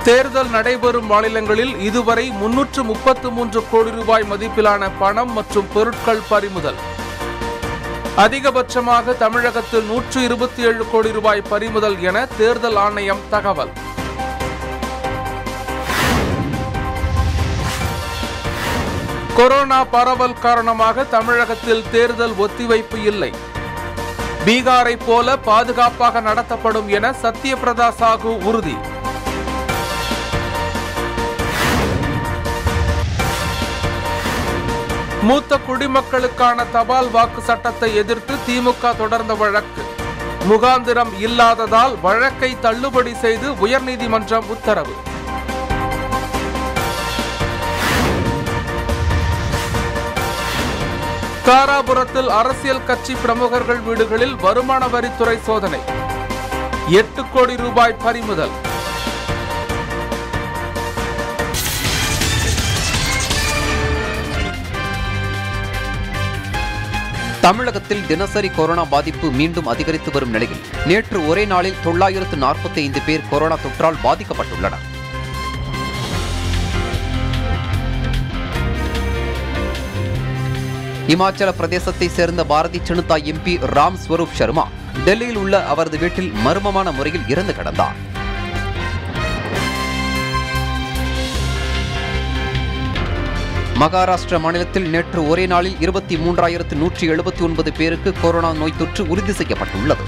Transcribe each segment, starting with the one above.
தேர்தல் நடைபெறும் மாநிலங்களில் இதுவரை முன்னூற்று முப்பத்து மூன்று கோடி ரூபாய் மதிப்பிலான பணம் மற்றும் பொருட்கள் பறிமுதல் அதிகபட்சமாக தமிழகத்தில் நூற்று இருபத்தி ஏழு கோடி ரூபாய் பறிமுதல் என தேர்தல் ஆணையம் தகவல் கொரோனா பரவல் காரணமாக தமிழகத்தில் தேர்தல் ஒத்திவைப்பு இல்லை பீகாரை போல பாதுகாப்பாக நடத்தப்படும் என சத்யபிரதா சாகு உறுதி மூத்த குடிமக்களுக்கான தபால் வாக்கு சட்டத்தை எதிர்த்து திமுக தொடர்ந்த வழக்கு முகாந்திரம் இல்லாததால் வழக்கை தள்ளுபடி செய்து உயர்நீதிமன்றம் உத்தரவு தாராபுரத்தில் அரசியல் கட்சி பிரமுகர்கள் வீடுகளில் வருமான வரித்துறை சோதனை எட்டு கோடி ரூபாய் பறிமுதல் தமிழகத்தில் தினசரி கொரோனா பாதிப்பு மீண்டும் அதிகரித்து வரும் நிலையில் நேற்று ஒரே நாளில் தொள்ளாயிரத்து நாற்பத்தி ஐந்து பேர் கொரோனா தொற்றால் பாதிக்கப்பட்டுள்ளனர் இமாச்சல பிரதேசத்தை சேர்ந்த பாரதி ஜனதா எம்பி ராம் ஸ்வரூப் சர்மா டெல்லியில் உள்ள அவரது வீட்டில் மர்மமான முறையில் இறந்து கிடந்தார் மகாராஷ்டிரா மாநிலத்தில் நேற்று ஒரே நாளில் இருபத்தி மூன்றாயிரத்து நூற்றி எழுபத்தி ஒன்பது பேருக்கு கொரோனா நோய் தொற்று உறுதி செய்யப்பட்டுள்ளது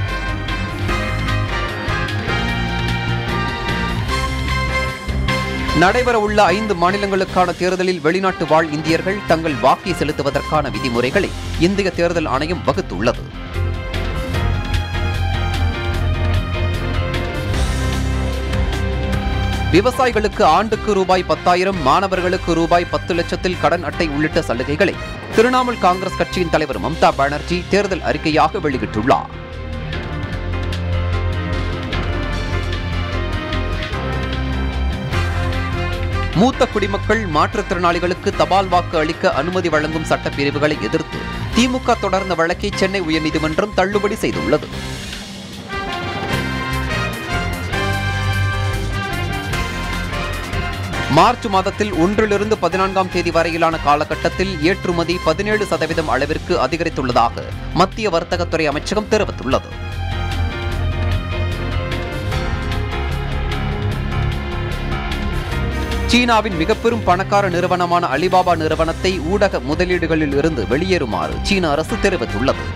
நடைபெறவுள்ள ஐந்து மாநிலங்களுக்கான தேர்தலில் வெளிநாட்டு வாழ் இந்தியர்கள் தங்கள் வாக்கை செலுத்துவதற்கான விதிமுறைகளை இந்திய தேர்தல் ஆணையம் வகுத்துள்ளது விவசாயிகளுக்கு ஆண்டுக்கு ரூபாய் பத்தாயிரம் மாணவர்களுக்கு ரூபாய் பத்து லட்சத்தில் கடன் அட்டை உள்ளிட்ட சலுகைகளை திரிணாமுல் காங்கிரஸ் கட்சியின் தலைவர் மம்தா பானர்ஜி தேர்தல் அறிக்கையாக வெளியிட்டுள்ளார் மூத்த குடிமக்கள் மாற்றுத்திறனாளிகளுக்கு தபால் வாக்கு அளிக்க அனுமதி வழங்கும் சட்டப்பிரிவுகளை எதிர்த்து திமுக தொடர்ந்த வழக்கை சென்னை உயர்நீதிமன்றம் தள்ளுபடி செய்துள்ளது மார்ச் மாதத்தில் ஒன்றிலிருந்து பதினான்காம் தேதி வரையிலான காலகட்டத்தில் ஏற்றுமதி பதினேழு சதவீதம் அளவிற்கு அதிகரித்துள்ளதாக மத்திய வர்த்தகத்துறை அமைச்சகம் தெரிவித்துள்ளது சீனாவின் மிகப்பெரும் பணக்கார நிறுவனமான அலிபாபா நிறுவனத்தை ஊடக முதலீடுகளில் இருந்து வெளியேறுமாறு சீன அரசு தெரிவித்துள்ளது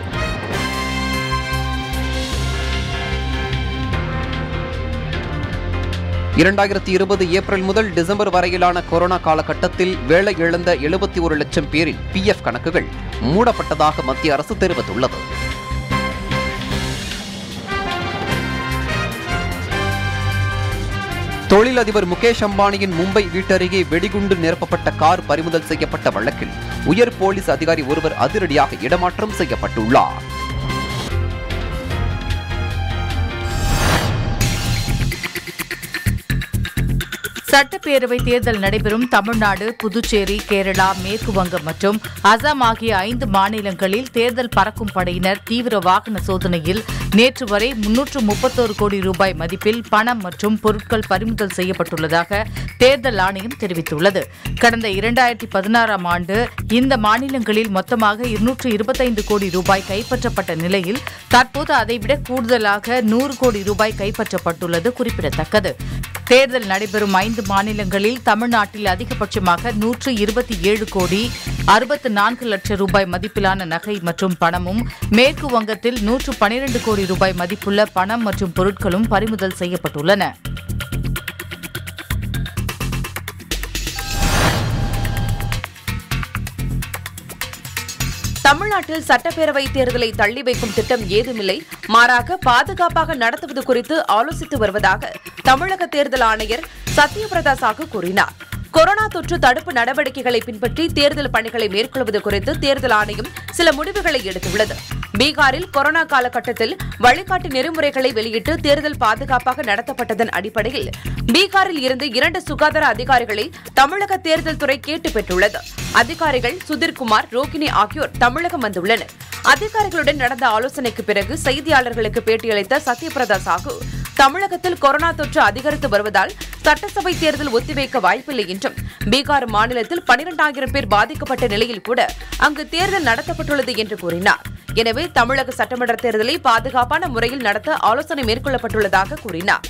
இரண்டாயிரத்தி இருபது ஏப்ரல் முதல் டிசம்பர் வரையிலான கொரோனா காலகட்டத்தில் வேலை இழந்த எழுபத்தி ஒரு லட்சம் பேரின் பிஎஃப் கணக்குகள் மூடப்பட்டதாக மத்திய அரசு தெரிவித்துள்ளது தொழிலதிபர் முகேஷ் அம்பானியின் மும்பை வீட்டருகே வெடிகுண்டு நிரப்பப்பட்ட கார் பறிமுதல் செய்யப்பட்ட வழக்கில் உயர் போலீஸ் அதிகாரி ஒருவர் அதிரடியாக இடமாற்றம் செய்யப்பட்டுள்ளார் சட்டப்பேரவை தேர்தல் நடைபெறும் தமிழ்நாடு புதுச்சேரி கேரளா மேற்கு வங்கம் மற்றும் அசாம் ஆகிய ஐந்து மாநிலங்களில் தேர்தல் பறக்கும் படையினர் தீவிர வாகன சோதனையில் நேற்று வரை முன்னூற்று முப்பத்தோரு கோடி ரூபாய் மதிப்பில் பணம் மற்றும் பொருட்கள் பறிமுதல் செய்யப்பட்டுள்ளதாக தேர்தல் ஆணையம் தெரிவித்துள்ளது கடந்த இரண்டாயிரத்தி பதினாறாம் ஆண்டு இந்த மாநிலங்களில் மொத்தமாக இருநூற்று இருபத்தைந்து கோடி ரூபாய் கைப்பற்றப்பட்ட நிலையில் தற்போது அதைவிட கூடுதலாக நூறு கோடி ரூபாய் கைப்பற்றப்பட்டுள்ளது குறிப்பிடத்தக்கது தேர்தல் நடைபெறும் ஐந்து மாநிலங்களில் தமிழ்நாட்டில் அதிகபட்சமாக நூற்று இருபத்தி ஏழு கோடி அறுபத்து நான்கு லட்சம் ரூபாய் மதிப்பிலான நகை மற்றும் பணமும் மேற்கு வங்கத்தில் நூற்று பனிரெண்டு கோடி ரூபாய் மதிப்புள்ள பணம் மற்றும் பொருட்களும் பறிமுதல் செய்யப்பட்டுள்ளன தமிழ்நாட்டில் சட்டப்பேரவை தேர்தலை தள்ளி வைக்கும் திட்டம் ஏதுமில்லை மாறாக பாதுகாப்பாக நடத்துவது குறித்து ஆலோசித்து வருவதாக தமிழக தேர்தல் ஆணையர் சத்யபிரதா சாகு கூறினார் கொரோனா தொற்று தடுப்பு நடவடிக்கைகளை பின்பற்றி தேர்தல் பணிகளை மேற்கொள்வது குறித்து தேர்தல் ஆணையம் சில முடிவுகளை எடுத்துள்ளது பீகாரில் கொரோனா காலகட்டத்தில் வழிகாட்டு நெறிமுறைகளை வெளியிட்டு தேர்தல் பாதுகாப்பாக நடத்தப்பட்டதன் அடிப்படையில் பீகாரில் இருந்து இரண்டு சுகாதார அதிகாரிகளை தமிழக தேர்தல் துறை கேட்டு பெற்றுள்ளது அதிகாரிகள் சுதிர்குமார் ரோகிணி ஆகியோர் தமிழகம் வந்துள்ளனர் அதிகாரிகளுடன் நடந்த ஆலோசனைக்கு பிறகு செய்தியாளர்களுக்கு பேட்டியளித்த சத்யபிரதா சாகு தமிழகத்தில் கொரோனா தொற்று அதிகரித்து வருவதால் சட்டசபை தேர்தல் ஒத்திவைக்க வாய்ப்பில்லை என்றும் பீகார் மாநிலத்தில் பனிரெண்டாயிரம் பேர் பாதிக்கப்பட்ட நிலையில் கூட அங்கு தேர்தல் நடத்தப்பட்டுள்ளது என்று கூறினார் எனவே தமிழக சட்டமன்ற தேர்தலை பாதுகாப்பான முறையில் நடத்த ஆலோசனை மேற்கொள்ளப்பட்டுள்ளதாக கூறினார்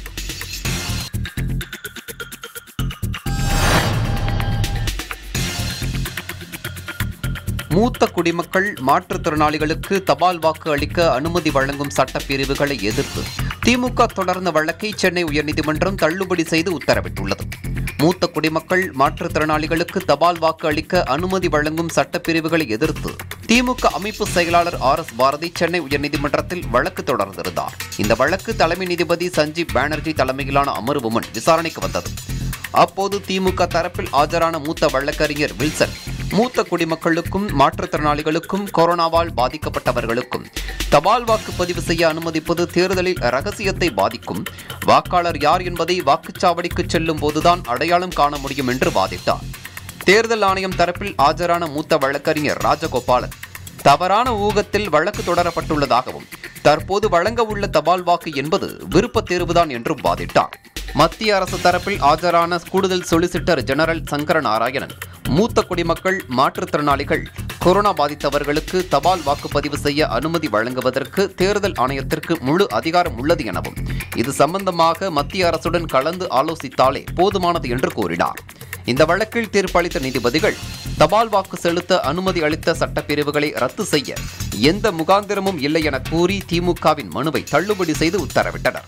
மூத்த குடிமக்கள் மாற்றுத்திறனாளிகளுக்கு தபால் வாக்கு அளிக்க அனுமதி வழங்கும் சட்டப்பிரிவுகளை எதிர்த்து திமுக தொடர்ந்த வழக்கை சென்னை உயர்நீதிமன்றம் தள்ளுபடி செய்து உத்தரவிட்டுள்ளது மூத்த குடிமக்கள் மாற்றுத்திறனாளிகளுக்கு தபால் வாக்கு அளிக்க அனுமதி வழங்கும் சட்டப்பிரிவுகளை எதிர்த்து திமுக அமைப்பு செயலாளர் ஆர் எஸ் பாரதி சென்னை உயர்நீதிமன்றத்தில் வழக்கு தொடர்ந்திருந்தார் இந்த வழக்கு தலைமை நீதிபதி சஞ்சீப் பானர்ஜி தலைமையிலான அமர்வு முன் விசாரணைக்கு வந்தது அப்போது திமுக தரப்பில் ஆஜரான மூத்த வழக்கறிஞர் வில்சன் மூத்த குடிமக்களுக்கும் மாற்றுத்திறனாளிகளுக்கும் கொரோனாவால் பாதிக்கப்பட்டவர்களுக்கும் தபால் வாக்கு பதிவு செய்ய அனுமதிப்பது தேர்தலில் ரகசியத்தை பாதிக்கும் வாக்காளர் யார் என்பதை வாக்குச்சாவடிக்கு செல்லும் போதுதான் அடையாளம் காண முடியும் என்று வாதிட்டார் தேர்தல் ஆணையம் தரப்பில் ஆஜரான மூத்த வழக்கறிஞர் ராஜகோபாலன் தவறான ஊகத்தில் வழக்கு தொடரப்பட்டுள்ளதாகவும் தற்போது வழங்க உள்ள தபால் வாக்கு என்பது விருப்பத் தேர்வுதான் என்றும் வாதிட்டார் மத்திய அரசு தரப்பில் ஆஜரான கூடுதல் சொலிசிட்டர் ஜெனரல் சங்கர நாராயணன் மூத்த குடிமக்கள் மாற்றுத்திறனாளிகள் கொரோனா பாதித்தவர்களுக்கு தபால் வாக்குப்பதிவு செய்ய அனுமதி வழங்குவதற்கு தேர்தல் ஆணையத்திற்கு முழு அதிகாரம் உள்ளது எனவும் இது சம்பந்தமாக மத்திய அரசுடன் கலந்து ஆலோசித்தாலே போதுமானது என்று கூறினார் இந்த வழக்கில் தீர்ப்பளித்த நீதிபதிகள் தபால் வாக்கு செலுத்த அனுமதி அளித்த சட்டப்பிரிவுகளை ரத்து செய்ய எந்த முகாந்திரமும் இல்லை என கூறி திமுகவின் மனுவை தள்ளுபடி செய்து உத்தரவிட்டனர்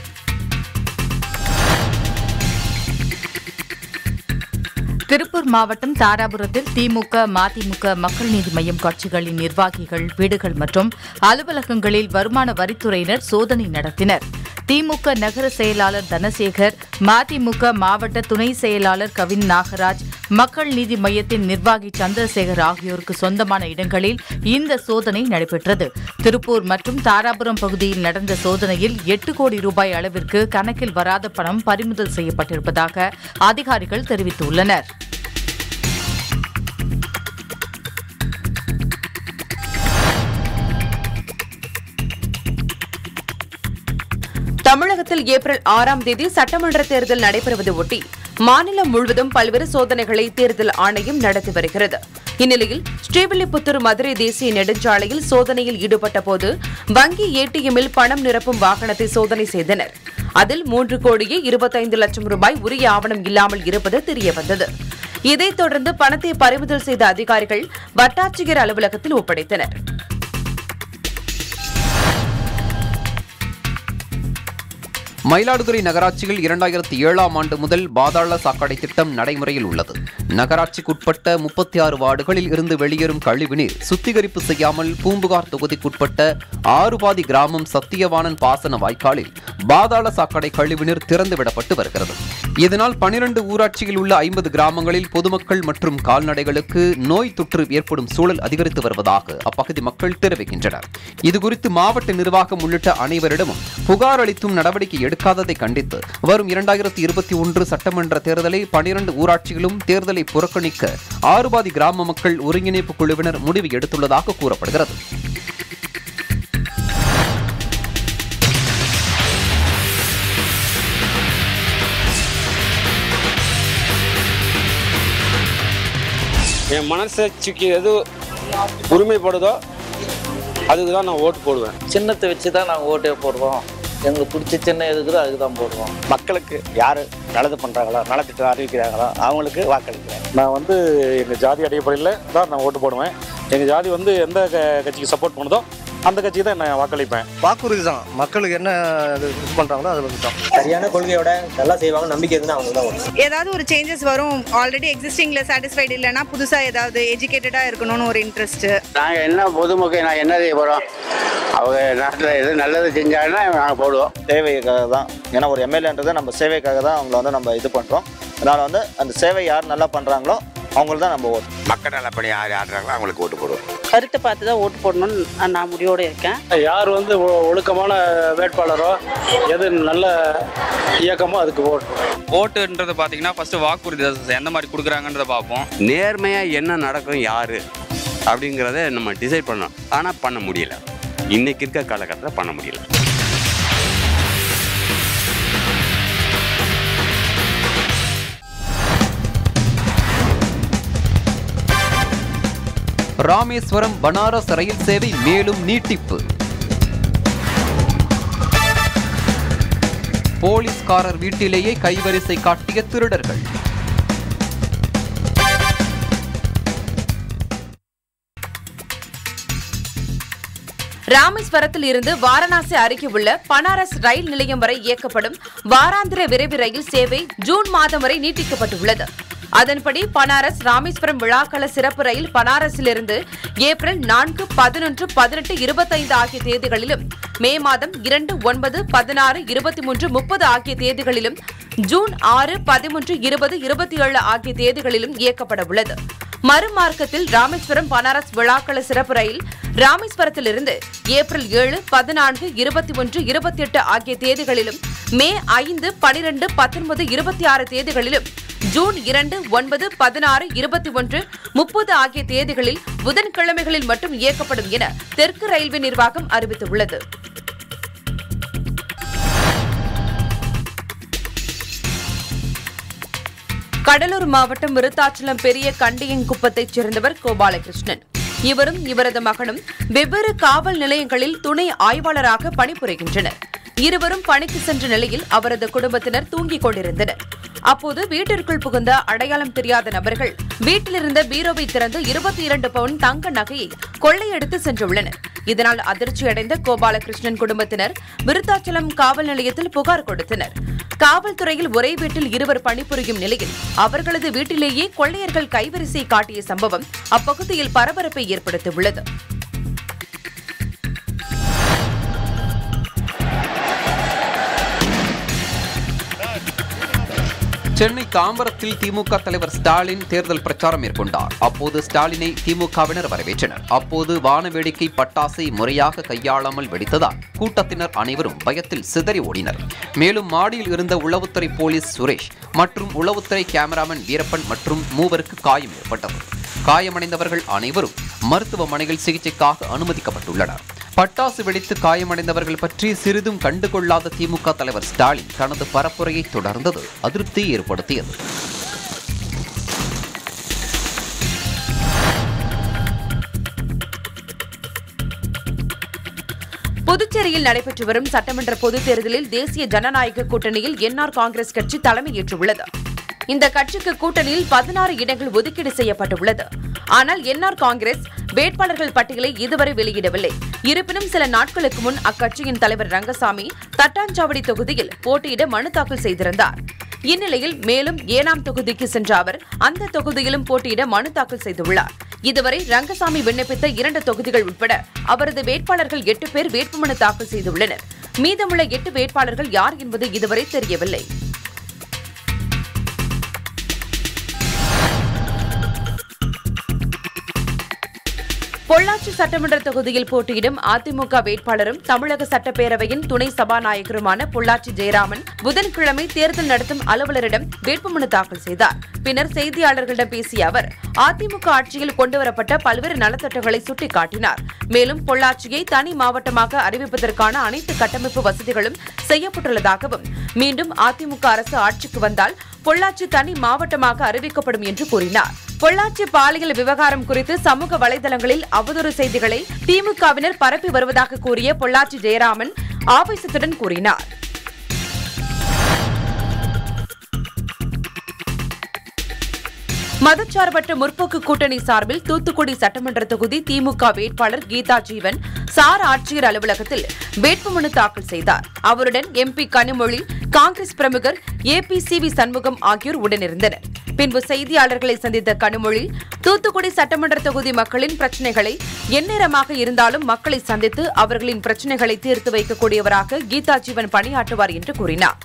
திருப்பூர் மாவட்டம் தாராபுரத்தில் திமுக மதிமுக மக்கள் நீதி மய்யம் கட்சிகளின் நிர்வாகிகள் வீடுகள் மற்றும் அலுவலகங்களில் வருமான வரித்துறையினர் சோதனை நடத்தினர் திமுக நகர செயலாளர் தனசேகர் மதிமுக மாவட்ட துணை செயலாளர் கவின் நாகராஜ் மக்கள் நீதி மையத்தின் நிர்வாகி சந்திரசேகர் ஆகியோருக்கு சொந்தமான இடங்களில் இந்த சோதனை நடைபெற்றது திருப்பூர் மற்றும் தாராபுரம் பகுதியில் நடந்த சோதனையில் எட்டு கோடி ரூபாய் அளவிற்கு கணக்கில் வராத பணம் பறிமுதல் செய்யப்பட்டிருப்பதாக அதிகாரிகள் தெரிவித்துள்ளனர் தமிழகத்தில் ஏப்ரல் ஆறாம் தேதி சட்டமன்ற தேர்தல் நடைபெறுவதை ஒட்டி மாநிலம் முழுவதும் பல்வேறு சோதனைகளை தேர்தல் ஆணையம் நடத்தி வருகிறது இந்நிலையில் ஸ்ரீவில்லிபுத்தூர் மதுரை தேசிய நெடுஞ்சாலையில் சோதனையில் ஈடுபட்ட போது வங்கி ஏடிஎம்மில் பணம் நிரப்பும் வாகனத்தை சோதனை செய்தனர் அதில் மூன்று கோடியே இருபத்தைந்து லட்சம் ரூபாய் உரிய ஆவணம் இல்லாமல் இருப்பது தெரியவந்தது இதைத் தொடர்ந்து பணத்தை பறிமுதல் செய்த அதிகாரிகள் வட்டாட்சியர் அலுவலகத்தில் ஒப்படைத்தனர் மயிலாடுதுறை நகராட்சியில் இரண்டாயிரத்தி ஏழாம் ஆண்டு முதல் பாதாள சாக்கடை திட்டம் நடைமுறையில் உள்ளது நகராட்சிக்குட்பட்ட முப்பத்தி ஆறு வார்டுகளில் இருந்து வெளியேறும் கழிவுநீர் சுத்திகரிப்பு செய்யாமல் பூம்புகார் தொகுதிக்குட்பட்ட ஆறுபாதி கிராமம் சத்தியவாணன் பாசன வாய்க்காலில் பாதாள சாக்கடை கழிவுநீர் திறந்துவிடப்பட்டு வருகிறது இதனால் பனிரண்டு ஊராட்சியில் உள்ள ஐம்பது கிராமங்களில் பொதுமக்கள் மற்றும் கால்நடைகளுக்கு நோய் தொற்று ஏற்படும் சூழல் அதிகரித்து வருவதாக அப்பகுதி மக்கள் தெரிவிக்கின்றனர் இதுகுறித்து மாவட்ட நிர்வாகம் உள்ளிட்ட அனைவரிடமும் புகார் அளித்தும் நடவடிக்கை எடுக்காததை கண்டித்து வரும் இரண்டாயிரத்தி இருபத்தி ஒன்று சட்டமன்ற தேர்தலை பனிரண்டு ஊராட்சிகளும் தேர்தலை புறக்கணிக்க ஆறுபாதி கிராம மக்கள் ஒருங்கிணைப்பு குழுவினர் முடிவு எடுத்துள்ளதாக கூறப்படுகிறது என் மனசாட்சிக்கு எது உரிமைப்படுதோ அதுக்கு தான் நான் ஓட்டு போடுவேன் சின்னத்தை வச்சு தான் நாங்கள் ஓட்டே போடுறோம் எங்களுக்கு பிடிச்ச சின்னம் எதுக்குதோ அதுக்கு தான் போடுறோம் மக்களுக்கு யார் நல்லது பண்ணுறாங்களோ நலத்திட்டம் அறிவிக்கிறாங்களோ அவங்களுக்கு வாக்களிக்கிறேன் நான் வந்து எங்கள் ஜாதி அடிப்படையில் தான் நான் ஓட்டு போடுவேன் எங்கள் ஜாதி வந்து எந்த க கட்சிக்கு சப்போர்ட் பண்ணுதோ அந்த கட்சிக்கு தான் நான் வாக்களிப்பேன் வாக்குறுதி தான் மக்களுக்கு என்ன இது பண்ணுறாங்களோ அதுக்கு தான் சரியான கொள்கையோட நல்லா செய்வாங்க நம்பிக்கை இருந்தால் அவங்க தான் ஓட்டு ஏதாவது ஒரு சேஞ்சஸ் வரும் ஆல்ரெடி எக்ஸிஸ்டிங்ல சாட்டிஸ்ஃபைடு இல்லைன்னா புதுசா ஏதாவது எஜுகேட்டடா இருக்கணும்னு ஒரு இன்ட்ரெஸ்ட் நாங்கள் என்ன பொதுமக்கள் நான் என்ன செய்ய போகிறோம் அவங்க நாட்டில் எது நல்லது செஞ்சாங்கன்னா நாங்கள் போடுவோம் சேவைக்காக தான் ஏன்னா ஒரு எம்எல்ஏன்றது நம்ம சேவைக்காக தான் அவங்கள வந்து நம்ம இது பண்ணுறோம் அதனால் வந்து அந்த சேவை யார் நல்லா பண்ணுறாங்களோ அவங்களுக்கு தான் நம்ம ஓட்டு மக்கள் நல்லபடி யார் ஆடுறாங்களோ அவங்களுக்கு ஓட்டு போடுவோம் கருத்தை பார்த்து தான் ஓட்டு போடணும்னு நான் முடிவோடு இருக்கேன் யார் வந்து ஒ- ஒழுக்கமான வேட்பாளரோ எது நல்ல இயக்கமோ அதுக்கு ஓட்டு ஓட்டுன்றது பார்த்தீங்கன்னா ஃபர்ஸ்ட் வாக்குறுதி தான் எந்த மாதிரி கொடுக்குறாங்கன்றத பார்ப்போம் நேர்மையாக என்ன நடக்கும் யார் அப்படிங்கிறத நம்ம டிசைட் பண்ணோம் ஆனால் பண்ண முடியல இன்னைக்கு இருக்க காலகட்டத்தில் பண்ண முடியல ராமேஸ்வரம் பனாரஸ் ரயில் சேவை மேலும் நீட்டிப்பு போலீஸ்காரர் வீட்டிலேயே கைவரிசை காட்டிய திருடர்கள் ராமேஸ்வரத்தில் இருந்து வாரணாசி அருகே உள்ள பனாரஸ் ரயில் நிலையம் வரை இயக்கப்படும் வாராந்திர விரைவு ரயில் சேவை ஜூன் மாதம் வரை நீட்டிக்கப்பட்டுள்ளது அதன்படி பனாரஸ் ராமேஸ்வரம் விழாக்கள சிறப்பு ரயில் பனாரஸிலிருந்து ஏப்ரல் நான்கு பதினொன்று பதினெட்டு இருபத்தைந்து ஆகிய தேதிகளிலும் மே மாதம் இரண்டு ஒன்பது பதினாறு இருபத்தி மூன்று முப்பது ஆகிய தேதிகளிலும் ஜூன் ஆறு பதிமூன்று இருபது இருபத்தி ஏழு ஆகிய தேதிகளிலும் இயக்கப்பட உள்ளது மறுமார்க்கத்தில் ராமேஸ்வரம் பனாரஸ் விழாக்கள சிறப்பு ரயில் ராமேஸ்வரத்திலிருந்து ஏப்ரல் ஏழு பதினான்கு இருபத்தி ஒன்று இருபத்தி எட்டு ஆகிய தேதிகளிலும் மே ஐந்து பனிரெண்டு பத்தொன்பது இருபத்தி ஆறு தேதிகளிலும் ஜூன் இரண்டு ஒன்பது பதினாறு இருபத்தி ஒன்று முப்பது ஆகிய தேதிகளில் புதன்கிழமைகளில் மட்டும் இயக்கப்படும் என தெற்கு ரயில்வே நிர்வாகம் அறிவித்துள்ளது கடலூர் மாவட்டம் விருத்தாச்சலம் பெரிய கண்டியங்குப்பத்தைச் சேர்ந்தவர் கோபாலகிருஷ்ணன் இவரும் இவரது மகனும் வெவ்வேறு காவல் நிலையங்களில் துணை ஆய்வாளராக பணிபுரிகின்றனர் இருவரும் பணிக்கு சென்ற நிலையில் அவரது குடும்பத்தினர் தூங்கிக் கொண்டிருந்தனர் அப்போது வீட்டிற்குள் புகுந்த அடையாளம் தெரியாத நபர்கள் வீட்டிலிருந்த பீரோவை திறந்து இருபத்தி இரண்டு பவுன் தங்க நகையை கொள்ளையடித்து சென்றுள்ளனர் இதனால் அதிர்ச்சியடைந்த கோபாலகிருஷ்ணன் குடும்பத்தினர் விருத்தாச்சலம் காவல் நிலையத்தில் புகார் கொடுத்தனர் காவல்துறையில் ஒரே வீட்டில் இருவர் பணிபுரியும் நிலையில் அவர்களது வீட்டிலேயே கொள்ளையர்கள் கைவரிசை காட்டிய சம்பவம் அப்பகுதியில் பரபரப்பை ஏற்படுத்தியுள்ளது சென்னை தாம்பரத்தில் திமுக தலைவர் ஸ்டாலின் தேர்தல் பிரச்சாரம் மேற்கொண்டார் அப்போது ஸ்டாலினை திமுகவினர் வரவேற்றனர் அப்போது வான வேடிக்கை பட்டாசை முறையாக கையாளாமல் வெடித்ததால் கூட்டத்தினர் அனைவரும் பயத்தில் சிதறி ஓடினர் மேலும் மாடியில் இருந்த உளவுத்துறை போலீஸ் சுரேஷ் மற்றும் உளவுத்துறை கேமராமேன் வீரப்பன் மற்றும் மூவருக்கு காயம் ஏற்பட்டது காயமடைந்தவர்கள் அனைவரும் மருத்துவமனையில் சிகிச்சைக்காக அனுமதிக்கப்பட்டுள்ளனர் பட்டாசு வெடித்து காயமடைந்தவர்கள் பற்றி சிறிதும் கண்டுகொள்ளாத திமுக தலைவர் ஸ்டாலின் தனது பரப்புரையை தொடர்ந்தது அதிருப்தியை ஏற்படுத்தியது புதுச்சேரியில் நடைபெற்று வரும் சட்டமன்ற பொதுத் தேர்தலில் தேசிய ஜனநாயக கூட்டணியில் என்ஆர் காங்கிரஸ் கட்சி தலைமையேற்றுள்ளது இந்த கட்சிக்கு கூட்டணியில் பதினாறு இடங்கள் ஒதுக்கீடு செய்யப்பட்டுள்ளது ஆனால் என்ஆர் காங்கிரஸ் வேட்பாளர்கள் பட்டியலை இதுவரை வெளியிடவில்லை இருப்பினும் சில நாட்களுக்கு முன் அக்கட்சியின் தலைவர் ரங்கசாமி தட்டாஞ்சாவடி தொகுதியில் போட்டியிட மனு தாக்கல் செய்திருந்தார் இந்நிலையில் மேலும் ஏனாம் தொகுதிக்கு சென்ற அவர் அந்த தொகுதியிலும் போட்டியிட மனு தாக்கல் செய்துள்ளார் இதுவரை ரங்கசாமி விண்ணப்பித்த இரண்டு தொகுதிகள் உட்பட அவரது வேட்பாளர்கள் எட்டு பேர் வேட்புமனு தாக்கல் செய்துள்ளனர் மீதமுள்ள எட்டு வேட்பாளர்கள் யார் என்பது இதுவரை தெரியவில்லை பொள்ளாச்சி சட்டமன்ற தொகுதியில் போட்டியிடும் அதிமுக வேட்பாளரும் தமிழக சட்டப்பேரவையின் துணை சபாநாயகருமான பொள்ளாச்சி ஜெயராமன் புதன்கிழமை தேர்தல் நடத்தும் அலுவலரிடம் வேட்புமனு தாக்கல் செய்தார் பின்னர் செய்தியாளர்களிடம் பேசிய அவர் அதிமுக ஆட்சியில் கொண்டுவரப்பட்ட பல்வேறு நலத்திட்டங்களை சுட்டிக்காட்டினார் மேலும் பொள்ளாச்சியை தனி மாவட்டமாக அறிவிப்பதற்கான அனைத்து கட்டமைப்பு வசதிகளும் செய்யப்பட்டுள்ளதாகவும் மீண்டும் அதிமுக அரசு ஆட்சிக்கு வந்தால் பொள்ளாச்சி தனி மாவட்டமாக அறிவிக்கப்படும் என்று கூறினார் பொள்ளாச்சி பாலியல் விவகாரம் குறித்து சமூக வலைதளங்களில் அவதூறு செய்திகளை திமுகவினர் பரப்பி வருவதாக கூறிய பொள்ளாச்சி ஜெயராமன் ஆவேசத்துடன் கூறினார் மதச்சார்பற்ற முற்போக்கு கூட்டணி சார்பில் தூத்துக்குடி சட்டமன்ற தொகுதி திமுக வேட்பாளர் கீதா ஜீவன் சார் ஆட்சியர் அலுவலகத்தில் வேட்புமனு தாக்கல் செய்தார் அவருடன் எம்பி கனிமொழி காங்கிரஸ் பிரமுகர் A B C V Shanmugam ஆகியோர் உடனிருந்தனர் பின்பு செய்தியாளர்களை சந்தித்த கனிமொழி தூத்துக்குடி சட்டமன்ற தொகுதி மக்களின் பிரச்சினைகளை எந்நேரமாக இருந்தாலும் மக்களை சந்தித்து அவர்களின் பிரச்சினைகளை தீர்த்து வைக்கக்கூடியவராக கீதா ஜீவன் பணியாற்றுவார் என்று கூறினார்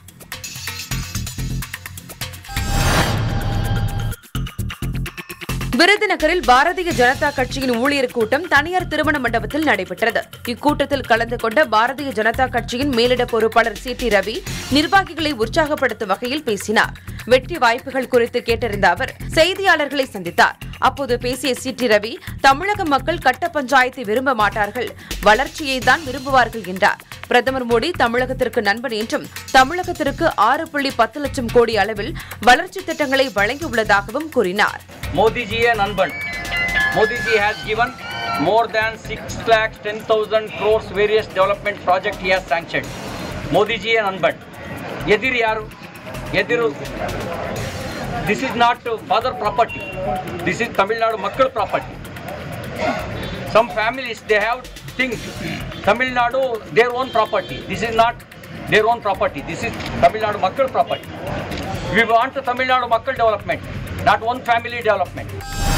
விருதுநகரில் பாரதிய ஜனதா கட்சியின் ஊழியர் கூட்டம் தனியார் திருமண மண்டபத்தில் நடைபெற்றது இக்கூட்டத்தில் கலந்து கொண்ட பாரதிய ஜனதா கட்சியின் மேலிட பொறுப்பாளர் சி டி ரவி நிர்வாகிகளை உற்சாகப்படுத்தும் வகையில் பேசினார் வெற்றி வாய்ப்புகள் குறித்து கேட்டறிந்த அவர் செய்தியாளர்களை சந்தித்தார் அப்போது பேசிய சி டி ரவி தமிழக மக்கள் கட்ட பஞ்சாயத்தை விரும்ப மாட்டார்கள் வளர்ச்சியை தான் விரும்புவார்கள் என்றார் பிரதமர் மோடி தமிழகத்திற்கு நண்பன் என்றும் தமிழகத்திற்கு ஆறு புள்ளி பத்து லட்சம் கோடி அளவில் வளர்ச்சி திட்டங்களை வழங்கியுள்ளதாகவும் கூறினார் मोदी जी है ननबन Modi ji has given more than 6 lakhs 10,000 crores various development project he has sanctioned. Modi ji and Anbad. ಎದಿರು ಯಾರು ಎದಿರು this is not father property this is Tamil Nadu ಮಕ್ಕಳ property some families they have think Tamil Nadu their own property this is not their own property this is Tamil Nadu ಮಕ್ಕಳ property we want Tamil Nadu ಮಕ್ಕಳ development not one family development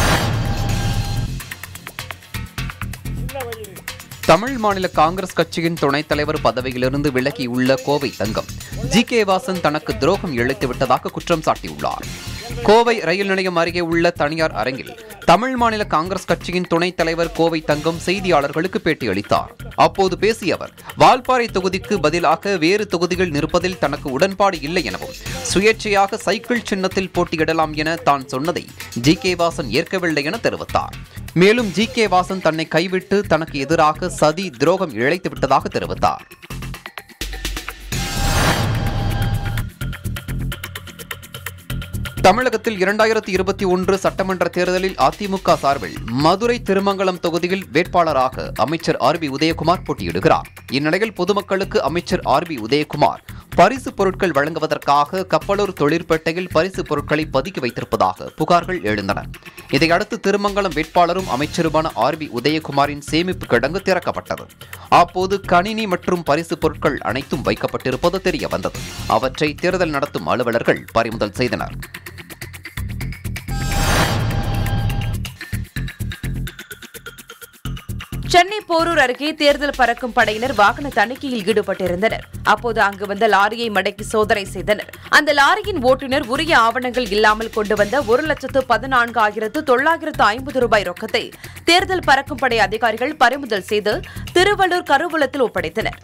Tamil மாநில காங்கிரஸ் கட்சியின் துணைத் தலைவர் பதவியிலிருந்து விலகியுள்ள Kovai Thangam G K Vasan தனக்கு துரோகம் இழைத்து விட்டதாக குற்றம் சாட்டியுள்ளார் கோவை ரயில் நிலையம் அருகே உள்ள தனியார் அரங்கில் தமிழ் மாநில காங்கிரஸ் கட்சியின் துணைத் தலைவர் கோவை தங்கம் செய்தியாளர்களுக்கு பேட்டி அளித்தார் அப்போது பேசிய அவர் வால்பாறை தொகுதிக்கு பதிலாக வேறு தொகுதிகள் நிற்பதில் தனக்கு உடன்பாடு இல்லை எனவும் சுயேட்சையாக சைக்கிள் சின்னத்தில் போட்டியிடலாம் என தான் சொன்னதை ஜி கே வாசன் ஏற்கவில்லை என தெரிவித்தார் மேலும் ஜி கே வாசன் தன்னை கைவிட்டு தனக்கு எதிராக சதி துரோகம் இழைத்து விட்டதாக தெரிவித்தார் தமிழகத்தில் இரண்டாயிரத்தி இருபத்தி ஒன்று சட்டமன்ற தேர்தலில் அதிமுக சார்பில் மதுரை திருமங்கலம் தொகுதியில் வேட்பாளராக அமைச்சர் ஆர் பி உதயகுமார் போட்டியிடுகிறார் இந்நிலையில் பொதுமக்களுக்கு அமைச்சர் ஆர் பி உதயகுமார் பரிசு பொருட்கள் வழங்குவதற்காக கப்பலூர் தொழிற்பேட்டையில் பரிசு பொருட்களை பதுக்கி வைத்திருப்பதாக புகார்கள் எழுந்தன இதையடுத்து திருமங்கலம் வேட்பாளரும் அமைச்சருமான ஆர் பி உதயகுமாரின் சேமிப்பு கிடங்கு திறக்கப்பட்டது அப்போது கணினி மற்றும் பரிசு பொருட்கள் அனைத்தும் வைக்கப்பட்டிருப்பது தெரிய வந்தது அவற்றை தேர்தல் நடத்தும் அலுவலர்கள் பறிமுதல் செய்தனர் சென்னை போரூர் அருகே தேர்தல் பறக்கும் படையினர் வாகன தணிக்கையில் ஈடுபட்டிருந்தனர் அப்போது அங்கு வந்த லாரியை மடக்கி சோதனை செய்தனர் அந்த லாரியின் ஓட்டுநர் உரிய ஆவணங்கள் இல்லாமல் கொண்டு வந்த ஒரு லட்சத்து பதினான்கு ஆயிரத்து தொள்ளாயிரத்து ஐம்பது ரூபாய் ரொக்கத்தை தேர்தல் பறக்கும் படை அதிகாரிகள் பறிமுதல் செய்து திருவள்ளூர் கருவூலத்தில் ஒப்படைத்தனர்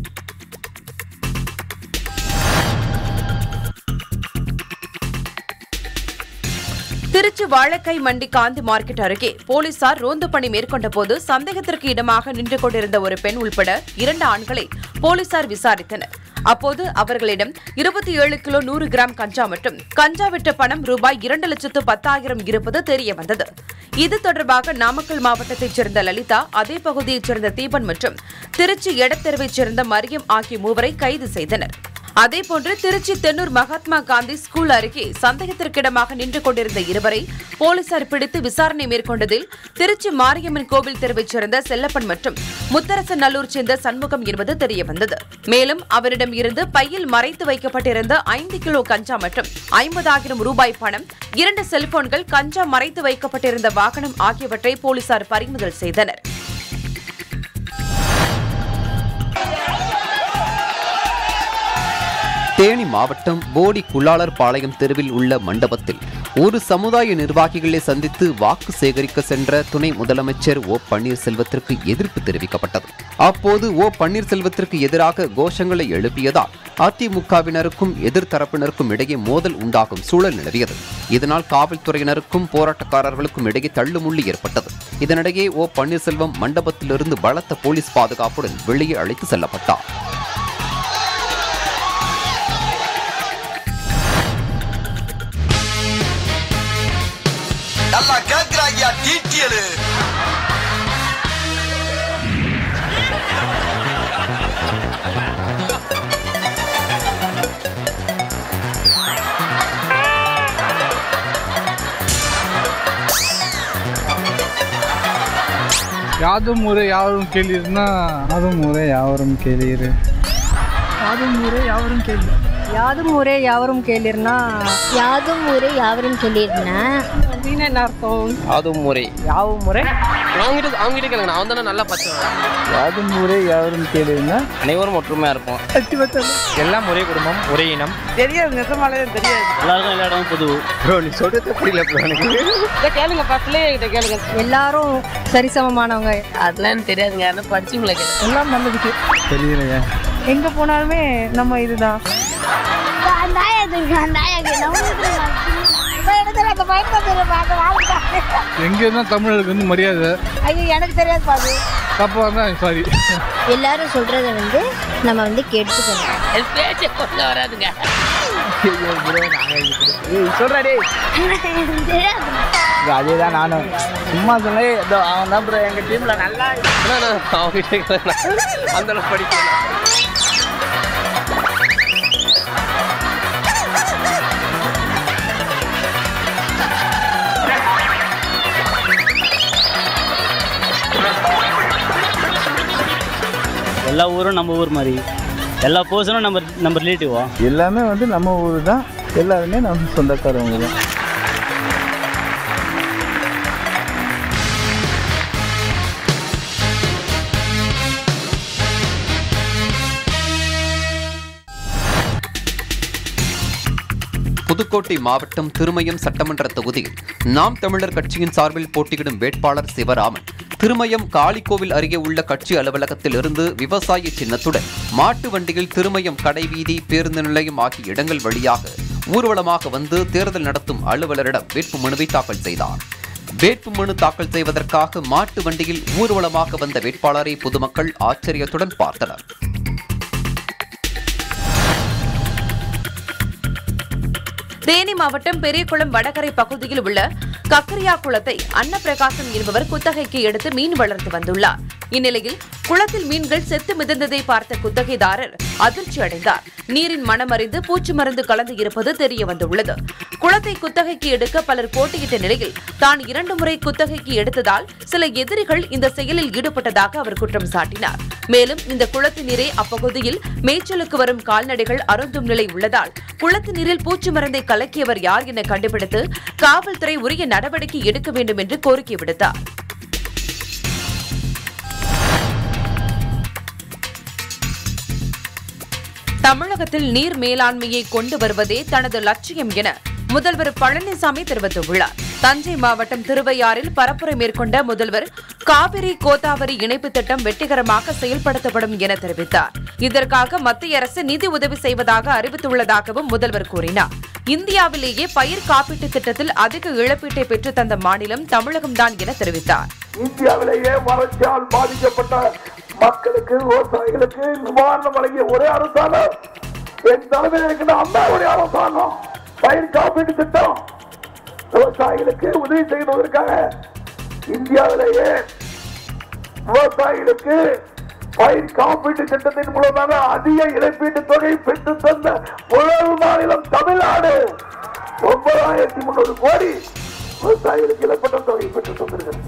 திருச்சி வாழைக்காய் மண்டி காந்தி மார்க்கெட் அருகே போலீசார் ரோந்து பணி மேற்கொண்ட போது சந்தேகத்திற்கு இடமாக நின்று கொண்டிருந்த ஒரு பெண் உள்பட இரண்டு ஆண்களை போலீசார் விசாரித்தனர் அப்போது அவர்களிடம் இருபத்தி ஏழு கிலோ நூறு கிராம் கஞ்சா மற்றும் கஞ்சா விட்ட பணம் ரூபாய் இரண்டு லட்சத்து பத்தாயிரம் இருப்பது தெரிய வந்தது இது தொடர்பாக நாமக்கல் மாவட்டத்தைச் சேர்ந்த லலிதா அதே பகுதியைச் சேர்ந்த தீபன் மற்றும் திருச்சி எடத்தெருவைச் சேர்ந்த மரியம் ஆகிய மூவரை கைது செய்தனர் அதேபோன்று திருச்சி தென்னூர் மகாத்மா காந்தி ஸ்கூல் அருகே சந்தேகத்திற்கிடமாக நின்று கொண்டிருந்த இருவரை போலீசார் பிடித்து விசாரணை மேற்கொண்டதில் திருச்சி மாரியம்மன் கோவில் தெருவைச் சேர்ந்த செல்லப்பன் மற்றும் முத்தரசன் நல்லூர் சேர்ந்த சண்முகம் என்பது தெரியவந்தது மேலும் அவரிடம் இருந்து பையில் மறைத்து வைக்கப்பட்டிருந்த ஐந்து கிலோ கஞ்சா மற்றும் ஐம்பதாயிரம் ரூபாய் பணம் இரண்டு செல்போன்கள் கஞ்சா மறைத்து வைக்கப்பட்டிருந்த வாகனம் ஆகியவற்றை போலீசார் பறிமுதல் செய்தனர் தேனி மாவட்டம் போடி குள்ளாளர் பாளையம் தெருவில் உள்ள மண்டபத்தில் ஒரு சமுதாய நிர்வாகிகளை சந்தித்து வாக்கு சேகரிக்க சென்ற துணை முதலமைச்சர் ஓ பன்னீர்செல்வத்திற்கு எதிர்ப்பு தெரிவிக்கப்பட்டது அப்போது ஓ பன்னீர்செல்வத்திற்கு எதிராக கோஷங்களை எழுப்பியதால் அதிமுகவினருக்கும் எதிர்த்தரப்பினருக்கும் இடையே மோதல் உண்டாகும் சூழல் நிலவியது இதனால் காவல்துறையினருக்கும் போராட்டக்காரர்களுக்கும் இடையே தள்ளுமுள்ளி ஏற்பட்டது இதனிடையே ஓ பன்னீர்செல்வம் மண்டபத்திலிருந்து பலத்த போலீஸ் பாதுகாப்புடன் வெளியே அழைத்து செல்லப்பட்டார் நல்லா கேக்குறாங்கயா டீட்டியலு யாதும் முறை யாவரும் கேளீர்னா அதுவும் முறை யாவரும் கேளீர் யாதும் ஊரே யாவரும் கேள்வி யாதும் ஊரே யாவரும் கேள்விர்னா யாதும் ஊரே யாவரும் கேள்விர்னா அப்படின்னு என்ன அர்த்தம் அதுவும் முறை யாவும் முறை அவங்ககிட்ட அவங்ககிட்ட கேளுங்க நான் வந்து நல்லா பச்சை யாதும் ஊரே யாவரும் கேளீர்னா அனைவரும் ஒற்றுமையா இருப்போம் எல்லாம் ஒரே குடும்பம் ஒரே இனம் தெரியாது நிஜமாலே தெரியாது எல்லாருக்கும் எல்லா இடமும் புது ப்ரோ நீ சொல்றது புரியல ப்ரோ எனக்கு இதை கேளுங்க பக்கத்துலேயே இதை கேளுங்க எல்லாரும் சரிசமமானவங்க அதெல்லாம் தெரியாதுங்க யாரும் படிச்சுங்களே எல்லாம் நல்லதுக்கு தெரியலையா எங்க போனாலுமே நம்ம இதுதான் எங்க இருந்தா தமிழருக்கு வந்து மரியாதை ஐயோ எனக்கு தெரியாது பாது தப்பா இருந்தா சாரி எல்லாரும் சொல்றத வந்து நம்ம வந்து கேட்டுக்கணும் பேச்சை கொண்டு வராதுங்க சொல்றாடே அதே தான் நானும் சும்மா சொல்ல இதோ அவன் தான் ப்ரோ எங்கள் டீமில் நல்லா அவங்ககிட்ட அந்த அளவுக்கு படிக்கல எல்லா ஊரும் நம்ம ஊர் மாதிரி எல்லா பர்சனும் நம்ம நம்ம ரிலேட்டிவா எல்லாமே வந்து நம்ம ஊர் தான் எல்லாருமே நம்ம சொந்தக்காரவங்க தான் புதுக்கோட்டை மாவட்டம் திருமயம் சட்டமன்ற தொகுதியில் நாம் தமிழர் கட்சியின் சார்பில் போட்டியிடும் வேட்பாளர் சிவராமன் திருமயம் காளிக்கோவில் அருகே உள்ள கட்சி அலுவலகத்தில் இருந்து விவசாய சின்னத்துடன் மாட்டு வண்டியில் திருமயம் கடைவீதி பேருந்து நிலையம் ஆகிய இடங்கள் வழியாக ஊர்வலமாக வந்து தேர்தல் நடத்தும் அலுவலரிடம் வேட்புமனுவை தாக்கல் செய்தார் வேட்புமனு தாக்கல் செய்வதற்காக மாட்டு வண்டியில் ஊர்வலமாக வந்த வேட்பாளரை பொதுமக்கள் ஆச்சரியத்துடன் பார்த்தனர் தேனி மாவட்டம் பெரியகுளம் வடகரை பகுதியில் உள்ள கக்கரியா குளத்தை அன்னப்பிரகாசம் என்பவர் குத்தகைக்கு எடுத்து மீன் வளர்த்து வந்துள்ளார் இந்நிலையில் குளத்தில் மீன்கள் செத்து மிதந்ததை பார்த்த குத்தகைதாரர் அதிர்ச்சி அடைந்தார் நீரின் மனமறிந்து பூச்சி மருந்து கலந்து இருப்பது தெரிய வந்துள்ளது குளத்தை குத்தகைக்கு எடுக்க பலர் போட்டியிட்ட நிலையில் தான் இரண்டு முறை குத்தகைக்கு எடுத்ததால் சில எதிரிகள் இந்த செயலில் ஈடுபட்டதாக அவர் குற்றம் சாட்டினார் மேலும் இந்த குளத்து நீரை அப்பகுதியில் மேய்ச்சலுக்கு வரும் கால்நடைகள் அருந்தும் நிலை உள்ளதால் குளத்து நீரில் பூச்சி மருந்தை கலக்கியவர் யார் என கண்டுபிடித்து காவல்துறை உரிய நடவடிக்கை எடுக்க வேண்டும் என்று கோரிக்கை விடுத்தார் தமிழகத்தில் நீர் மேலாண்மையை கொண்டு வருவதே தனது லட்சியம் என முதல்வர் பழனிசாமி தெரிவித்துள்ளார் தஞ்சை மாவட்டம் திருவையாறில் பரப்புரை மேற்கொண்ட முதல்வர் காவிரி கோதாவரி இணைப்பு திட்டம் வெற்றிகரமாக செயல்படுத்தப்படும் என தெரிவித்தார் இதற்காக மத்திய அரசு நிதி உதவி செய்வதாக அறிவித்துள்ளதாகவும் முதல்வர் கூறினார் இந்தியாவிலேயே பயிர் காப்பீட்டு திட்டத்தில் அதிக இழப்பீட்டை பெற்று தந்த மாநிலம் தமிழகம்தான் என தெரிவித்தார் இந்தியாவிலேயே வறட்சியால் பாதிக்கப்பட்ட மக்களுக்கு விவசாயிகளுக்கு நிவாரணம் வழங்கிய ஒரே அரசாங்கம் என் தலைமையில் இருக்கின்ற அம்மாவுடைய அரசாங்கம் பயிர் காப்பீட்டு திட்டம் விவசாயிகளுக்கு உதவி செய்வதற்காக இந்தியாவிலேயே விவசாயிகளுக்கு பயிர் காப்பீட்டு திட்டத்தின் மூலமாக அதிக இழப்பீட்டு தொகை பெற்று தந்த முதல் மாநிலம் தமிழ்நாடு ஒன்பதாயிரத்தி முன்னூறு கோடி விவசாயிகளுக்கு இழப்பீட்டு தொகை பெற்று தந்திருக்கிறது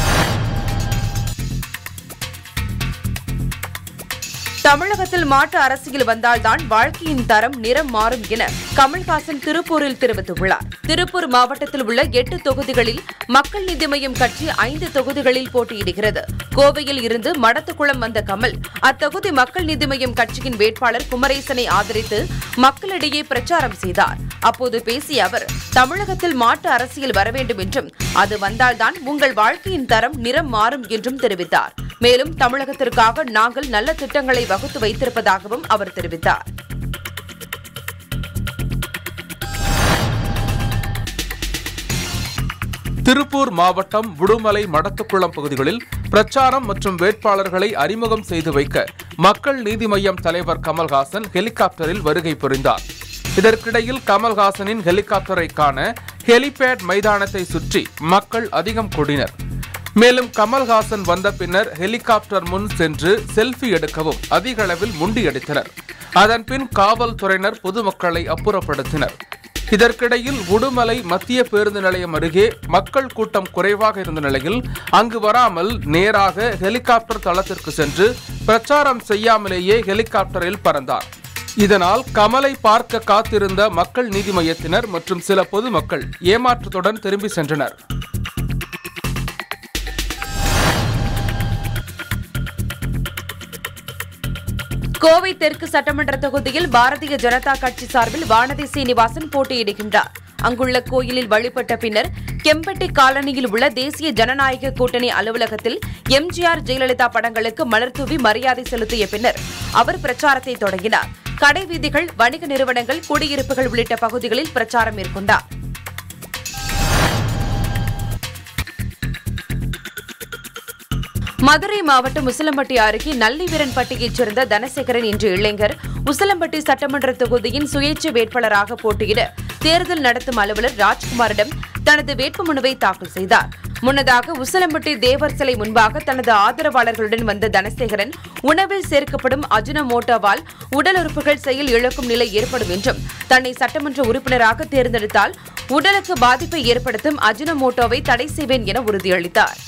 தமிழகத்தில் மாற்று அரசியல் வந்தால்தான் வாழ்க்கையின் தரம் நிறம் மாறும் என கமல்ஹாசன் திருப்பூரில் தெரிவித்துள்ளார் திருப்பூர் மாவட்டத்தில் உள்ள எட்டு தொகுதிகளில் மக்கள் நீதி மய்யம் கட்சி ஐந்து தொகுதிகளில் போட்டியிடுகிறது கோவையில் இருந்து மடத்துக்குளம் வந்த கமல் அத்தொகுதி மக்கள் நீதி மய்யம் கட்சியின் வேட்பாளர் குமரேசனை ஆதரித்து மக்களிடையே பிரச்சாரம் செய்தார் அப்போது பேசிய அவர் தமிழகத்தில் மாற்று அரசியல் வர வேண்டும் என்றும் அது வந்தால்தான் உங்கள் வாழ்க்கையின் தரம் நிறம் மாறும் என்றும் தெரிவித்தார் மேலும் தமிழகத்திற்காக நாங்கள் நல்ல திட்டங்களை வகுத்து வைத்திருப்பதாகவும் அவர் தெரிவித்தார் திருப்பூர் மாவட்டம் உடுமலை மடத்துக்குளம் பகுதிகளில் பிரச்சாரம் மற்றும் வேட்பாளர்களை அறிமுகம் செய்து வைக்க மக்கள் நீதி மய்யம் தலைவர் கமல்ஹாசன் ஹெலிகாப்டரில் வருகை புரிந்தார் இதற்கிடையில் கமல்ஹாசனின் ஹெலிகாப்டரை காண ஹெலிபேட் மைதானத்தை சுற்றி மக்கள் அதிகம் கூடினர் மேலும் கமல்ஹாசன் வந்த பின்னர் ஹெலிகாப்டர் முன் சென்று செல்ஃபி எடுக்கவும் அதிக அளவில் முண்டியடித்தனர் அதன்பின் காவல்துறையினர் பொதுமக்களை அப்புறப்படுத்தினர் இதற்கிடையில் உடுமலை மத்திய பேருந்து நிலையம் அருகே மக்கள் கூட்டம் குறைவாக இருந்த நிலையில் அங்கு வராமல் நேராக ஹெலிகாப்டர் தளத்திற்கு சென்று பிரச்சாரம் செய்யாமலேயே ஹெலிகாப்டரில் பறந்தார் இதனால் கமலை பார்க்க காத்திருந்த மக்கள் நீதி மய்யத்தினர் மற்றும் சில பொதுமக்கள் ஏமாற்றத்துடன் திரும்பி சென்றனர் கோவை தெற்கு சட்டமன்ற தொகுதியில் பாரதிய ஜனதா கட்சி சார்பில் வானதி சீனிவாசன் போட்டியிடுகின்றார் அங்குள்ள கோயிலில் வழிபட்ட பின்னர் கெம்பட்டி காலனியில் உள்ள தேசிய ஜனநாயக கூட்டணி அலுவலகத்தில் எம்ஜிஆர் ஜெயலலிதா படங்களுக்கு மலர் தூவி மரியாதை செலுத்திய பின்னர் அவர் பிரச்சாரத்தை தொடங்கினார் கடை வீதிகள் வணிக நிறுவனங்கள் குடியிருப்புகள் உள்ளிட்ட பகுதிகளில் பிரச்சாரம் மேற்கொண்டார் மதுரை மாவட்டம் உசிலம்பட்டி அருகே நல்லிவீரன்பட்டியைச் சேர்ந்த தனசேகரன் என்ற இளைஞர் உசிலம்பட்டி சட்டமன்ற தொகுதியின் சுயேட்சை வேட்பாளராக போட்டியிட தேர்தல் நடத்தும் அலுவலர் ராஜ்குமாரிடம் தனது வேட்புமனுவை தாக்கல் செய்தார் முன்னதாக உசிலம்பட்டி தேவர் சிலை முன்பாக தனது ஆதரவாளர்களுடன் வந்த தனசேகரன் உணவில் சேர்க்கப்படும் அஜினமோட்டோவால் உடல் உறுப்புகள் செயல் இழக்கும் நிலை ஏற்படும் என்றும் தன்னை சட்டமன்ற உறுப்பினராக தேர்ந்தெடுத்தால் உடலுக்கு பாதிப்பை ஏற்படுத்தும் அஜினமோட்டோவை தடை செய்வேன் என உறுதியளித்தார்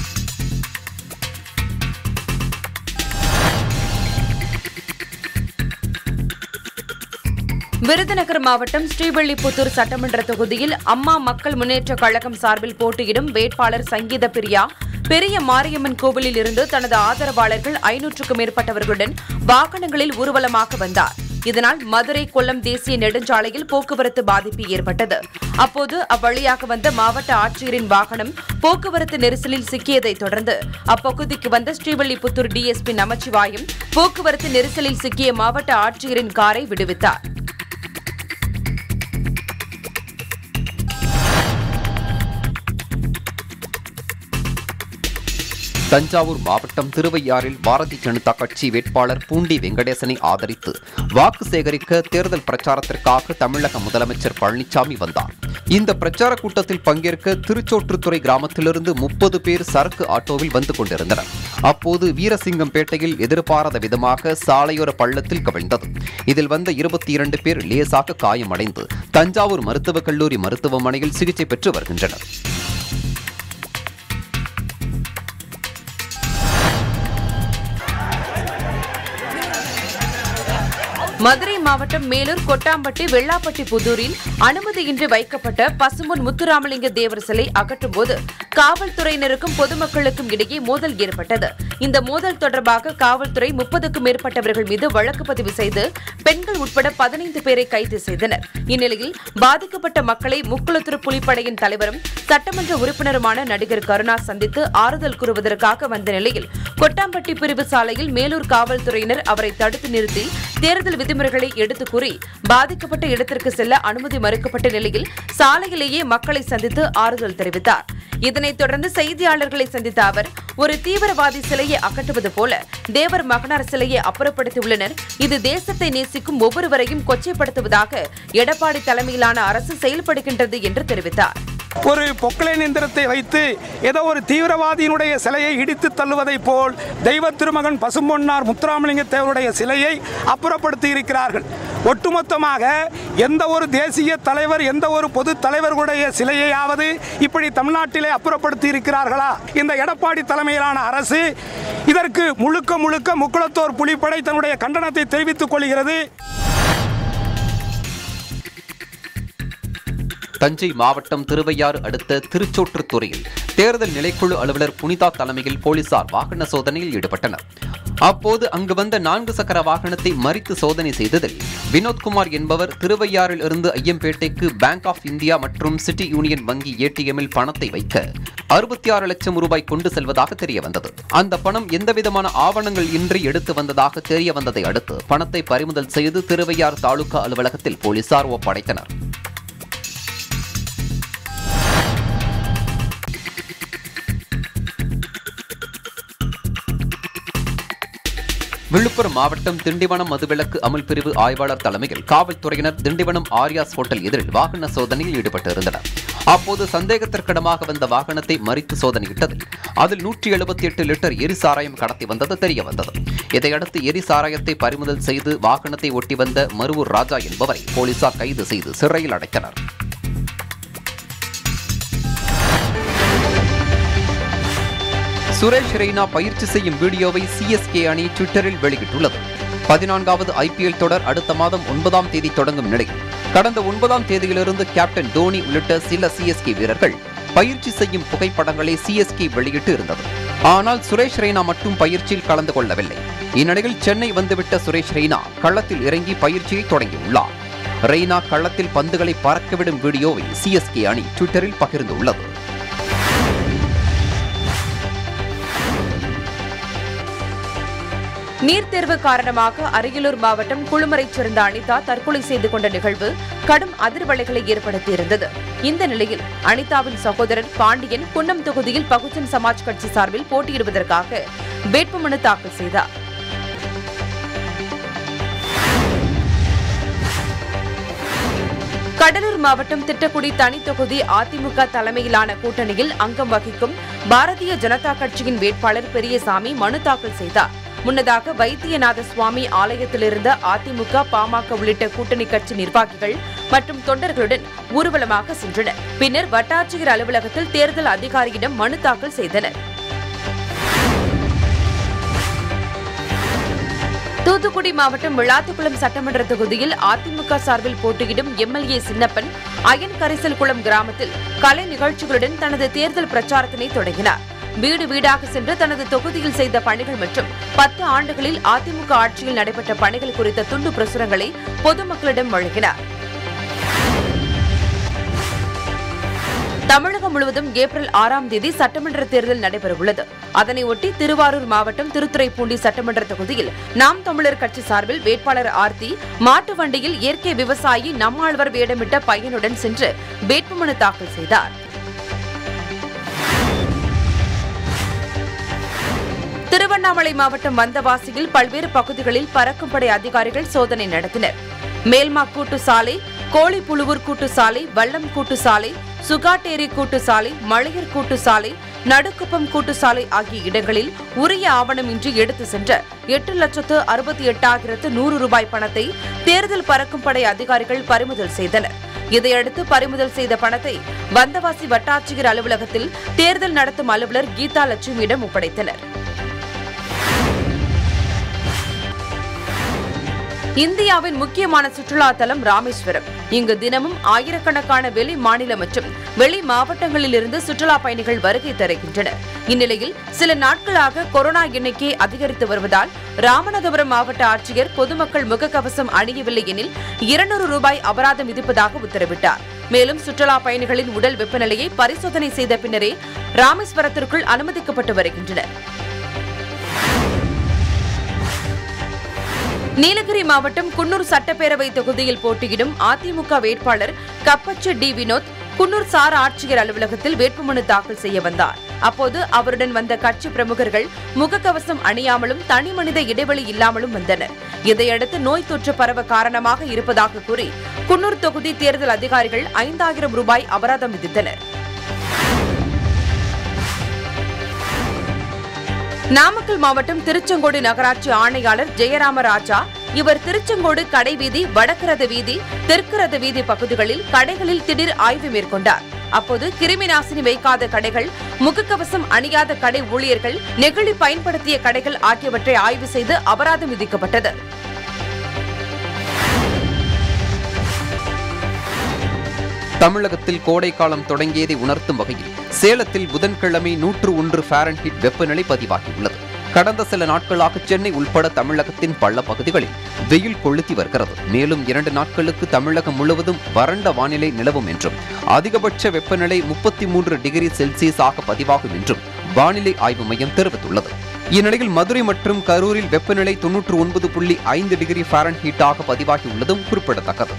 விருதுநகர் மாவட்டம் ஸ்ரீவில்லிபுத்தூர் சட்டமன்ற தொகுதியில் அம்மா மக்கள் முன்னேற்றக் கழகம் சார்பில் போட்டியிடும் வேட்பாளர் சங்கீத பிரியா பெரிய மாரியம்மன் கோவிலில் இருந்து தனது ஆதரவாளர்கள் ஐநூற்றுக்கும் மேற்பட்டவர்களுடன் வாகனங்களில் ஊர்வலமாக வந்தார் இதனால் மதுரை கொல்லம் தேசிய நெடுஞ்சாலையில் போக்குவரத்து பாதிப்பு ஏற்பட்டது அப்போது அவ்வழியாக வந்த மாவட்ட ஆட்சியரின் வாகனம் போக்குவரத்து நெரிசலில் சிக்கியதைத் தொடர்ந்து அப்பகுதிக்கு வந்த ஸ்ரீவில்லிபுத்தூர் டிஎஸ்பி நமச்சிவாயம் போக்குவரத்து நெரிசலில் சிக்கிய மாவட்ட ஆட்சியரின் காரை விடுவித்தார் தஞ்சாவூர் மாவட்டம் திருவையாறில் பாரதிய ஜனதா கட்சி வேட்பாளர் பூண்டி வெங்கடேசனை ஆதரித்து வாக்கு சேகரிக்க தேர்தல் பிரச்சாரத்திற்காக தமிழக முதலமைச்சர் பழனிசாமி வந்தார் இந்த பிரச்சார கூட்டத்தில் பங்கேற்க திருச்சோற்றுத்துறை கிராமத்திலிருந்து முப்பது பேர் சரக்கு ஆட்டோவில் வந்து கொண்டிருந்தனர் அப்போது வீரசிங்கம்பேட்டையில் எதிர்பாராத விதமாக சாலையோர பள்ளத்தில் கவிழ்ந்தது இதில் வந்த இருபத்தி இரண்டு பேர் லேசாக காயமடைந்து தஞ்சாவூர் மருத்துவக் கல்லூரி மருத்துவமனையில் சிகிச்சை பெற்று வருகின்றனர் மதுரை மாவட்டம் மேலூர் கொட்டாம்பட்டி வெள்ளாப்பட்டி புதூரில் அனுமதியின்றி வைக்கப்பட்ட பசும்பொன் முத்துராமலிங்க தேவர் சிலை அகற்றும் போது காவல்துறையினருக்கும் பொதுமக்களுக்கும் இடையே மோதல் ஏற்பட்டது இந்த மோதல் தொடர்பாக காவல்துறை முப்பதுக்கும் மேற்பட்டவர்கள் மீது வழக்கு பதிவு செய்து பெண்கள் உட்பட பதினைந்து பேரை கைது செய்தனர் இந்நிலையில் பாதிக்கப்பட்ட மக்களை முக்குளத்தூர் புலிப்படையின் தலைவரும் சட்டமன்ற உறுப்பினருமான நடிகர் கருணா சந்தித்து ஆறுதல் கூறுவதற்காக வந்த நிலையில் கொட்டாம்பட்டி பிரிவு சாலையில் மேலூர் காவல்துறையினர் அவரை தடுத்து நிறுத்தி தேர்தல் விதிமுறைகளை எடுத்துக் கூறி பாதிக்கப்பட்ட இடத்திற்கு செல்ல அனுமதி மறுக்கப்பட்ட நிலையில் சாலையிலேயே மக்களை சந்தித்து ஆறுதல் தெரிவித்தார் இதனைத் தொடர்ந்து செய்தியாளர்களை சந்தித்த அவர் ஒரு தீவிரவாதி சிலையை அகற்றுவது போல தேவர் மகனார் சிலையை அப்புறப்படுத்தியுள்ளனர் இது தேசத்தை நேசிக்கும் ஒவ்வொருவரையும் கொச்சைப்படுத்துவதாக எடப்பாடி தலைமையிலான அரசு செயல்படுகின்றது என்று தெரிவித்தார் ஒரு பொக்லைன் எந்திரத்தை வைத்து ஏதோ ஒரு தீவிரவாதியினுடைய சிலையை இடித்து தள்ளுவதைப் போல் தெய்வ திருமகன் பசும்பொன்னார் முத்துராமலிங்க தேவருடைய சிலையை அப்புறப்படுத்தி இருக்கிறார்கள் ஒட்டுமொத்தமாக எந்த ஒரு தேசிய தலைவர் எந்த ஒரு பொது தலைவர்களுடைய சிலையையாவது இப்படி தமிழ்நாட்டிலே அப்புறப்படுத்தி இருக்கிறார்களா இந்த எடப்பாடி தலைமையிலான அரசு இதற்கு முழுக்க முழுக்க முக்குளத்தோர் புலிப்படை தன்னுடைய கண்டனத்தை தெரிவித்துக் கொள்கிறது தஞ்சை மாவட்டம் திருவையாறு அடுத்த திருச்சோற்றுத்துறையில் தேர்தல் நிலைக்குழு அலுவலர் புனிதா தலைமையில் போலீசார் வாகன சோதனையில் ஈடுபட்டனர் அப்போது அங்கு வந்த நான்கு சக்கர வாகனத்தை மறித்து சோதனை செய்ததில் வினோத்குமார் என்பவர் திருவையாறில் இருந்து ஐயம்பேட்டைக்கு பேங்க் ஆஃப் இந்தியா மற்றும் சிட்டி யூனியன் வங்கி ஏடிஎம்மில் பணத்தை வைக்க அறுபத்தி ஆறு லட்சம் ரூபாய் கொண்டு செல்வதாக தெரிய வந்தது அந்த பணம் எந்தவிதமான ஆவணங்கள் இன்றி எடுத்து வந்ததாக தெரிய வந்ததை அடுத்து பணத்தை பறிமுதல் செய்து திருவையாறு தாலுகா அலுவலகத்தில் போலீசார் ஒப்படைத்தனர் விழுப்புரம் மாவட்டம் திண்டிவனம் மதுவிலக்கு அமல் பிரிவு ஆய்வாளர் தலைமையில் காவல்துறையினர் திண்டிவனம் ஆரியாஸ் ஹோட்டல் எதிரில் வாகன சோதனையில் ஈடுபட்டு இருந்தனர் அப்போது சந்தேகத்திற்கிடமாக வந்த வாகனத்தை மறித்து சோதனையிட்டதில் அதில் நூற்றி எழுபத்தி எட்டு லிட்டர் எரிசாராயம் கடத்தி வந்தது தெரிய வந்தது இதையடுத்து எரிசாராயத்தை பறிமுதல் செய்து வாகனத்தை ஒட்டி வந்த மருவூர் ராஜா என்பவரை போலீசார் கைது செய்து சிறையில் அடைத்தனர் சுரேஷ் ரெய்னா பயிற்சி செய்யும் வீடியோவை சிஎஸ்கே அணி ட்விட்டரில் வெளியிட்டுள்ளது பதினான்காவது ஐபிஎல் தொடர் அடுத்த மாதம் ஒன்பதாம் தேதி தொடங்கும் நிலையில் கடந்த ஒன்பதாம் தேதியிலிருந்து கேப்டன் தோனி உள்ளிட்ட சில சிஎஸ்கே வீரர்கள் பயிற்சி செய்யும் புகைப்படங்களை சிஎஸ்கே வெளியிட்டு இருந்தது ஆனால் சுரேஷ் ரெய்னா மட்டும் பயிற்சியில் கலந்து கொள்ளவில்லை இந்நிலையில் சென்னை வந்துவிட்ட சுரேஷ் ரெய்னா களத்தில் இறங்கி பயிற்சியை தொடங்கியுள்ளார் ரெய்னா களத்தில் பந்துகளை பறக்கவிடும் வீடியோவை சிஎஸ்கே அணி ட்விட்டரில் பகிர்ந்துள்ளது நீட் தேர்வு காரணமாக அரியலூர் மாவட்டம் குழுமரைச் சேர்ந்த அனிதா தற்கொலை செய்து கொண்ட நிகழ்வு கடும் அதிர்வலைகளை ஏற்படுத்தியிருந்தது இந்த நிலையில் அனிதாவின் சகோதரர் பாண்டியன் குன்னம் தொகுதியில் பகுஜன் சமாஜ் கட்சி சார்பில் போட்டியிடுவதற்காக வேட்புமனு தாக்கல் செய்தார் கடலூர் மாவட்டம் திட்டக்குடி தனி தொகுதி அதிமுக தலைமையிலான கூட்டணியில் அங்கம் வகிக்கும் பாரதிய ஜனதா கட்சியின் வேட்பாளர் பெரியசாமி மனு தாக்கல் செய்தார் முன்னதாக வைத்தியநாத சுவாமி ஆலயத்திலிருந்த அதிமுக பாமக உள்ளிட்ட கூட்டணி கட்சி நிர்வாகிகள் மற்றும் தொண்டர்களுடன் ஊர்வலமாக சென்றனர் பின்னர் வட்டாட்சியர் அலுவலகத்தில் தேர்தல் அதிகாரியிடம் மனு தாக்கல் செய்தனர் தூத்துக்குடி மாவட்டம் விளாத்துக்குளம் சட்டமன்ற தொகுதியில் அதிமுக சார்பில் போட்டியிடும் எம்எல்ஏ சின்னப்பன் அயன் கரிசல் குளம் கிராமத்தில் கலை நிகழ்ச்சிகளுடன் தனது தேர்தல் பிரச்சாரத்தினை தொடங்கினார் வீடு வீடாக சென்று தனது தொகுதியில் செய்த பணிகள் மற்றும் பத்து ஆண்டுகளில் அதிமுக ஆட்சியில் நடைபெற்ற பணிகள் குறித்த துண்டு பிரசுரங்களை பொதுமக்களிடம் வழங்கினார் தமிழகம் முழுவதும் ஏப்ரல் ஆறாம் தேதி சட்டமன்ற தேர்தல் நடைபெறவுள்ளது அதனையொட்டி திருவாரூர் மாவட்டம் திருத்துறைப்பூண்டி சட்டமன்ற தொகுதியில் நாம் தமிழர் கட்சி சார்பில் வேட்பாளர் ஆர்த்தி மாட்டு வண்டியில் இயற்கை விவசாயி நம்மாழ்வார் வேடமிட்ட பையனுடன் சென்று வேட்புமனு தாக்கல் செய்தார் திருவண்ணாமலை மாவட்டம் வந்தவாசியில் பல்வேறு பகுதிகளில் பறக்கும் படை அதிகாரிகள் சோதனை நடத்தினர் மேல்மா கூட்டு சாலை கோழிப்புழுவூர் கூட்டு சாலை வல்லம் கூட்டு சாலை சுகாட்டேரி கூட்டு சாலை மலையர் கூட்டு சாலை நடுக்குப்பம் கூட்டு சாலை ஆகிய இடங்களில் உரிய ஆவணமின்றி எடுத்து சென்ற எட்டு லட்சத்து அறுபத்தி எட்டாயிரத்து நூறு ரூபாய் பணத்தை தேர்தல் பறக்கும் படை அதிகாரிகள் பறிமுதல் செய்தனர் இதையடுத்து பறிமுதல் செய்த பணத்தை வந்தவாசி வட்டாட்சியர் அலுவலகத்தில் தேர்தல் நடத்தும் அலுவலர் கீதா லட்சுமியிடம் ஒப்படைத்தனர் இந்தியாவின் முக்கியமான சுற்றுலா தலம் ராமேஸ்வரம் இங்கு தினமும் ஆயிரக்கணக்கான வெளி மாநில மற்றும் வெளி மாவட்டங்களிலிருந்து சுற்றுலா பயணிகள் வருகை தருகின்றனர் இந்நிலையில் சில நாட்களாக கொரோனா எண்ணிக்கை அதிகரித்து வருவதால் ராமநாதபுரம் மாவட்ட ஆட்சியர் பொதுமக்கள் முகக்கவசம் அணியவில்லை எனில் இருநூறு ரூபாய் அபராதம் விதிப்பதாக உத்தரவிட்டார் மேலும் சுற்றுலா பயணிகளின் உடல் வெப்பநிலையை பரிசோதனை செய்த பின்னரே ராமேஸ்வரத்திற்குள் அனுமதிக்கப்பட்டு வருகின்றனர் நீலகிரி மாவட்டம் குன்னூர் சட்டப்பேரவை தொகுதியில் போட்டியிடும் அதிமுக வேட்பாளர் கப்பச்சு டி வினோத் குன்னூர் சார் ஆட்சியர் அலுவலகத்தில் வேட்புமனு தாக்கல் செய்ய வந்தார் அப்போது அவருடன் வந்த கட்சி பிரமுகர்கள் முகக்கவசம் அணியாமலும் தனிமனித இடைவெளி இல்லாமலும் வந்தனர் இதையடுத்து நோய் தொற்று பரவ காரணமாக இருப்பதாக கூறி குன்னூர் தொகுதி தேர்தல் அதிகாரிகள் ஐந்தாயிரம் ரூபாய் அபராதம் விதித்தனர் நாமக்கல் மாவட்டம் திருச்செங்கோடு நகராட்சி ஆணையாளர் ஜெயராம ராஜா இவர் திருச்செங்கோடு கடைவீதி வடக்கு ரத வீதி தெற்கு ரத வீதி பகுதிகளில் கடைகளில் திடீர் ஆய்வு மேற்கொண்டார் அப்போது கிருமி நாசினி வைக்காத கடைகள் முகக்கவசம் அணியாத கடை ஊழியர்கள் நெகிழி பயன்படுத்திய கடைகள் ஆகியவற்றை ஆய்வு செய்து அபராதம் விதிக்கப்பட்டது தமிழகத்தில் கோடைக்காலம் தொடங்கியதை உணர்த்தும் வகையில் சேலத்தில் புதன்கிழமை நூற்று ஒன்று ஃபாரன்ஹீட் வெப்பநிலை பதிவாகியுள்ளது கடந்த சில நாட்களாக சென்னை உள்பட தமிழகத்தின் பல பகுதிகளில் வெயில் கொளுத்தி வருகிறது மேலும் இரண்டு நாட்களுக்கு தமிழகம் முழுவதும் வறண்ட வானிலை நிலவும் என்றும் அதிகபட்ச வெப்பநிலை முப்பத்தி மூன்று டிகிரி செல்சியஸாக பதிவாகும் என்றும் வானிலை ஆய்வு மையம் தெரிவித்துள்ளது இந்நிலையில் மதுரை மற்றும் கரூரில் வெப்பநிலை தொன்னூற்று ஒன்பது புள்ளி ஐந்து டிகிரி ஃபாரன்ஹீட்டாக பதிவாகியுள்ளதும் குறிப்பிடத்தக்கது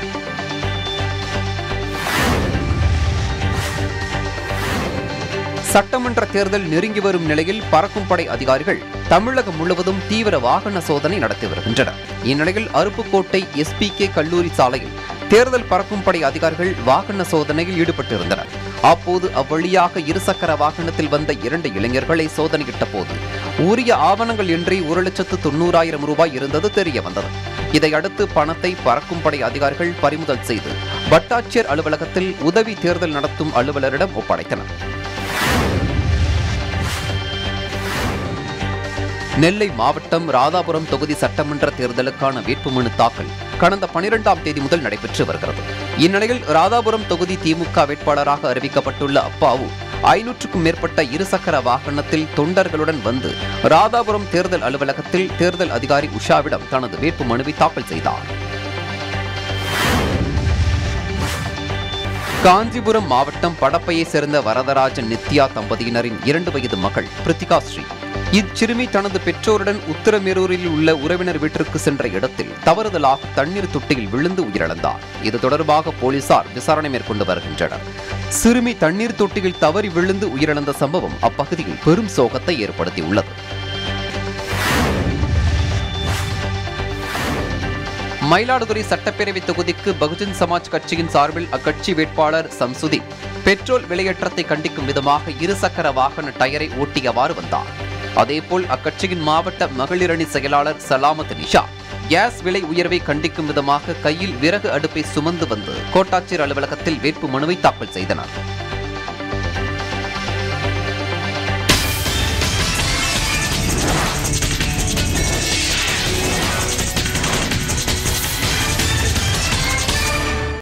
சட்டமன்ற தேர்தல் நெருங்கி வரும் நிலையில் பறக்கும் படை அதிகாரிகள் தமிழகம் முழுவதும் தீவிர வாகன சோதனை நடத்தி வருகின்றனர் இந்நிலையில் அருப்புக்கோட்டை எஸ்பிகே கல்லூரி சாலையில் தேர்தல் பறக்கும் படை அதிகாரிகள் வாகன சோதனையில் ஈடுபட்டிருந்தனர் அப்போது அவ்வழியாக இருசக்கர வாகனத்தில் வந்த இரண்டு இளைஞர்களை சோதனையிட்ட போது உரிய ஆவணங்கள் இன்றி ஒரு லட்சத்து தொண்ணூறாயிரம் ரூபாய் இருந்தது தெரிய வந்தது இதையடுத்து பணத்தை பறக்கும் படை அதிகாரிகள் பறிமுதல் செய்து வட்டாட்சியர் அலுவலகத்தில் உதவி தேர்தல் நடத்தும் அலுவலரிடம் ஒப்படைத்தனர் நெல்லை மாவட்டம் ராதாபுரம் தொகுதி சட்டமன்ற தேர்தலுக்கான வேட்புமனு தாக்கல் கடந்த பனிரெண்டாம் தேதி முதல் நடைபெற்று வருகிறது இந்நிலையில் ராதாபுரம் தொகுதி திமுக வேட்பாளராக அறிவிக்கப்பட்டுள்ள அப்பாவு ஐநூற்றுக்கும் மேற்பட்ட இருசக்கர வாகனத்தில் தொண்டர்களுடன் வந்து ராதாபுரம் தேர்தல் அலுவலகத்தில் தேர்தல் அதிகாரி உஷாவிடம் தனது வேட்புமனுவை தாக்கல் செய்தார் காஞ்சிபுரம் மாவட்டம் படப்பையை சேர்ந்த வரதராஜன் நித்யா தம்பதியினரின் இரண்டு வயது மகள் பிரித்திகா ஸ்ரீ இச்சிறுமி தனது பெற்றோருடன் உத்தரமேரூரில் உள்ள உறவினர் வீட்டிற்கு சென்ற இடத்தில் தவறுதலாக தண்ணீர் தொட்டியில் விழுந்து உயிரிழந்தார் இது தொடர்பாக போலீசார் விசாரணை மேற்கொண்டு வருகின்றனர் சிறுமி தண்ணீர் தொட்டியில் தவறி விழுந்து உயிரிழந்த சம்பவம் அப்பகுதியில் பெரும் சோகத்தை ஏற்படுத்தியுள்ளது மயிலாடுதுறை சட்டப்பேரவை தொகுதிக்கு பகுஜன் சமாஜ் கட்சியின் சார்பில் அக்கட்சி வேட்பாளர் சம்சுதீன் பெட்ரோல் விலையேற்றத்தை கண்டிக்கும் விதமாக இருசக்கர வாகன டயரை ஓட்டியவாறு வந்தார் அதேபோல் அக்கட்சியின் மாவட்ட மகளிரணி செயலாளர் சலாமத் நிஷா கேஸ் விலை உயர்வை கண்டிக்கும் விதமாக கையில் விறகு அடுப்பை சுமந்து வந்து கோட்டாட்சியர் அலுவலகத்தில் வேட்பு மனுவை தாக்கல் செய்தனர்